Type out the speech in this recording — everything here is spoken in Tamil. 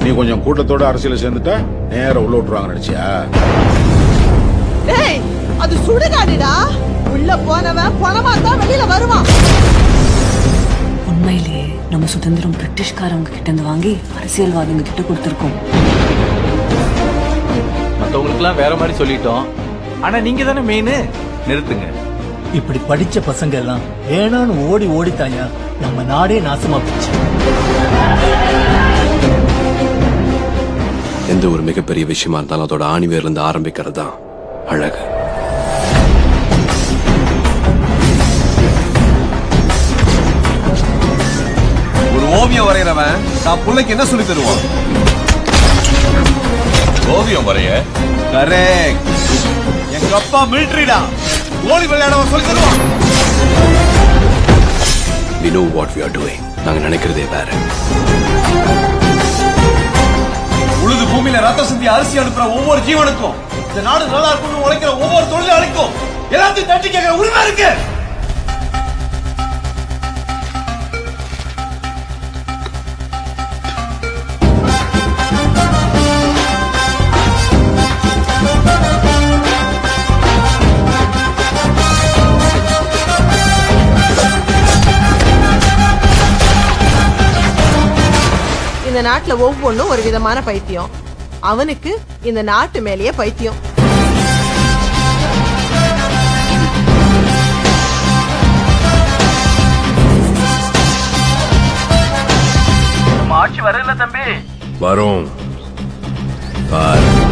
நீ கொஞ்சம் கூட்டத்தோட அரசியல சேர்ந்துட்டா நேரா உள்ள விட்டுருவாங்க நினைச்சியா டேய் அது சுடுகாடுடா உள்ள போனவன் பணமா தான் வெளியில வருவான் உண்மையிலேயே நம்ம சுதந்திரம் பிரிட்டிஷ்காரவங்க கிட்ட இருந்து வாங்கி அரசியல்வாதிங்க கிட்ட கொடுத்துருக்கோம் மத்தவங்களுக்குலாம் வேற மாதிரி சொல்லிட்டோம் ஆனா நீங்க தானே மெயின் நிறுத்துங்க இப்படி படிச்ச பசங்க எல்லாம் வேணான்னு ஓடி ஓடித்தாயா நம்ம நாடே நாசமா போச்சு எந்த ஒரு மிகப்பெரிய விஷயமா இருந்தாலும் அதோட ஆணிவேர்ல இருந்து ஆரம்பிக்கிறது தான் அழகு ஒரு ஓவியம் வரைகிறவன் தான் பிள்ளைக்கு என்ன சொல்லி தருவான் ஓவியம் வரைய கரெக்ட் எங்க அப்பா மிலிட்டரிடா கோலி விளையாடவன் சொல்லி தருவான் we know what we are doing நாங்க நினைக்கிறதே வேற உழுது பூமியில ரத்த சிந்தி அரிசி அனுப்புற ஒவ்வொரு ஜீவனுக்கும் இந்த நாடு நல்லா இருக்கணும்னு உழைக்கிற ஒவ்வொரு தொழிலாளிக்கும் எல்லாத்தையும் தட்டி கேட்கிற உரிமை இருக்கு இந்த நாட்டுல ஒவ்வொன்றும் ஒரு விதமான பைத்தியம் அவனுக்கு இந்த நாட்டு மேலேயே பைத்தியம் வரும் பாரு